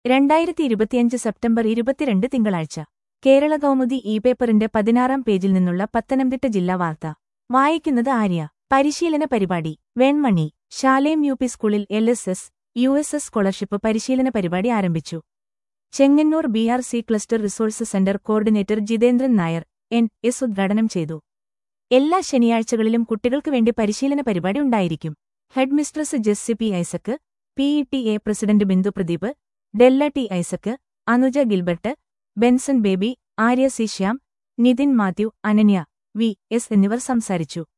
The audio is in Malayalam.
രണ്ടായിരത്തി ഇരുപത്തിയഞ്ച് സെപ്റ്റംബർ ഇരുപത്തിരണ്ട് തിങ്കളാഴ്ച കേരള കൗമുദി ഇ പേപ്പറിന്റെ പതിനാറാം പേജിൽ നിന്നുള്ള പത്തനംതിട്ട ജില്ലാ വാർത്ത വായിക്കുന്നത് ആര്യ പരിശീലന പരിപാടി വെൺമണി ശാലേം യു പി സ്കൂളിൽ L S S U S S scholarship പരിശീലന പരിപാടി ആരംഭിച്ചു Chengannur B R C cluster resource centre coordinator Jithendran Nair N S ഉദ്ഘാടനം ചെയ്തു എല്ലാ ശനിയാഴ്ചകളിലും കുട്ടികൾക്ക് വേണ്ടി പരിശീലന പരിപാടി ഉണ്ടായിരിക്കും head mistress Jessy P Isaac P E T A president Bindu Pradeep Della T Isaac Anuja Gilbert Benson Baby Arya C Shyam Nithin Mathew Ananya V S എന്നിവർ സംസാരിച്ചു